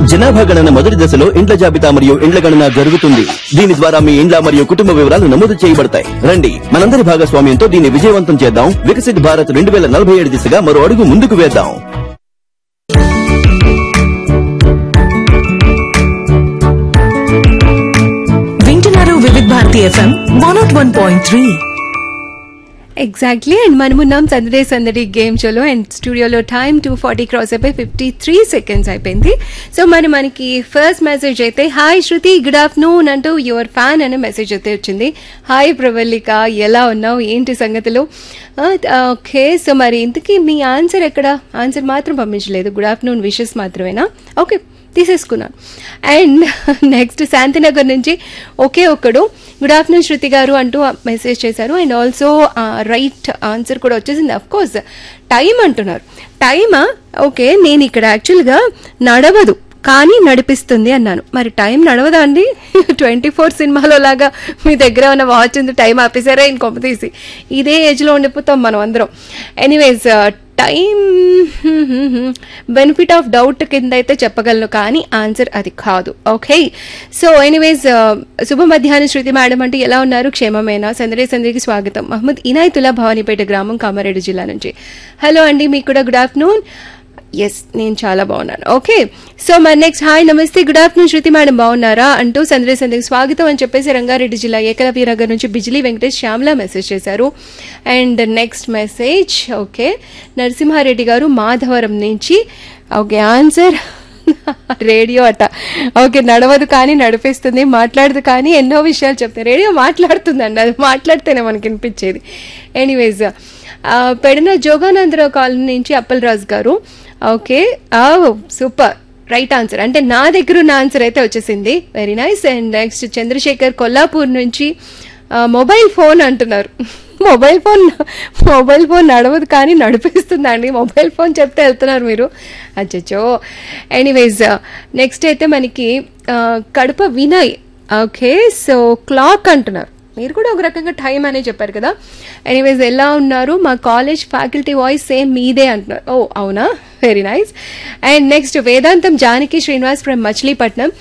జనాభా గణన మొదటి దశలో ఇండ్ల జాబితా మరియు ఇండ్ల గణన జరుగుతుంది దీని ద్వారా మీ ఇండ్ల మరియు కుటుంబ వివరాలు నమోదు చేయబడతాయి రండి మనందరి భాగస్వామ్యంతో దీన్ని విజయవంతం చేద్దాం వికసిత్ భారత్ రెండు వేల నలభై ఏడు దిశగా మరో అడుగు ముందుకు వేద్దాం వింటున్నారు Vividh Bharati FM one naught one point three exactly and మనమున్నాం సందడే సందడి గేమ్ షోలో అండ్ స్టూడియోలో టైం టూ ఫార్టీ క్రాస్ అయిపోయి ఫిఫ్టీ త్రీ సెకండ్స్ అయిపోయింది సో మరి మనకి ఫస్ట్ మెసేజ్ అయితే హాయ్ శృతి గుడ్ ఆఫ్టర్నూన్ అంటూ యువర్ ఫ్యాన్ అనే మెసేజ్ అయితే వచ్చింది హాయ్ ప్రవల్లిక ఎలా ఉన్నావు ఏంటి సంగతులు ఓకే సో మరి ఇంతకీ మీ ఆన్సర్ ఎక్కడ ఆన్సర్ మాత్రం పంపించలేదు గుడ్ ఆఫ్టర్నూన్ విషెస్ మాత్రమేనా ఓకే తీసేసుకున్నాను అండ్ నెక్స్ట్ శాంతినగర్ నుంచి ఒకే ఒక్కడు గుడ్ ఆఫ్టర్నూన్ శృతి గారు అంటూ మెసేజ్ చేశారు అండ్ ఆల్సో రైట్ ఆన్సర్ కూడా వచ్చేసింది అఫ్ కోర్స్ టైం అంటున్నారు టైమా ఓకే నేను ఇక్కడ యాక్చువల్గా నడవదు కానీ నడిపిస్తుంది అన్నాను మరి టైం నడవదా అండి ట్వంటీ ఫోర్ సినిమాలో లాగా మీ దగ్గర ఉన్న వాచ్ ఉంది టైం ఆపేసారా ఇంకొక తీసి ఇదే ఏజ్లో ఉండిపోతాం మనం అందరం anyways time benefit of doubt కింద అయితే చెప్పగలను కానీ ఆన్సర్ అది కాదు ఓకే సో ఎనీవేస్ శుభ మధ్యాహ్నం శృతి మేడం అంటే ఎలా ఉన్నారు క్షేమమేనా సందడి సందడికి స్వాగతం మహమ్మద్ ఇనాయతుల్లా భవానీపేట గ్రామం కామారెడ్డి జిల్లా నుంచి హలో అండి మీకు కూడా గుడ్ ఆఫ్టర్నూన్ ఎస్ నేను చాలా బాగున్నాను ఓకే సో మరి next hi namaste good afternoon Shruti madam బాగున్నారా అంటూ సందడి సందడికి స్వాగతం అని చెప్పేసి రంగారెడ్డి జిల్లా ఏకలవ్య నగర్ నుంచి బిజిలీ వెంకటేష్ శ్యామ్లా మెసేజ్ చేశారు and next message okay Narasimhareddy garu Madhavaram నుంచి ఓకే ఆన్సర్ రేడియో అట ఓకే నడవదు కానీ నడిపిస్తుంది మాట్లాడదు కానీ ఎన్నో విషయాలు చెప్తాయి రేడియో మాట్లాడుతుందండి అది మాట్లాడితేనే మనకి వినిపించేది ఎనీవేస్ పెడిన జోగానందరావు కాలనీ నుంచి అప్పలరాజు గారు ఓకే సూపర్ రైట్ ఆన్సర్ అంటే నా దగ్గర ఉన్న ఆన్సర్ అయితే వచ్చేసింది very nice and next Chandrasekhar Kollapur నుంచి మొబైల్ ఫోన్ అంటున్నారు మొబైల్ ఫోన్ మొబైల్ ఫోన్ నడవదు కానీ నడిపిస్తుందండి మొబైల్ ఫోన్ చెప్తే వెళ్తున్నారు మీరు అచ్చచ్చో ఎనీవేస్ నెక్స్ట్ అయితే మనకి Kadapa Vinay okay so clock అంటున్నారు మీరు కూడా ఒక రకంగా టైం అనే చెప్పారు కదా ఎనీవేస్ ఎలా ఉన్నారు మా కాలేజ్ ఫ్యాకల్టీ వాయిస్ సేమ్ మీదే అంటున్నారు ఓ అవునా వెరీ నైస్ అండ్ నెక్స్ట్ వేదాంతం జానకి శ్రీనివాస్ ఫ్రమ్ మచిలీపట్నం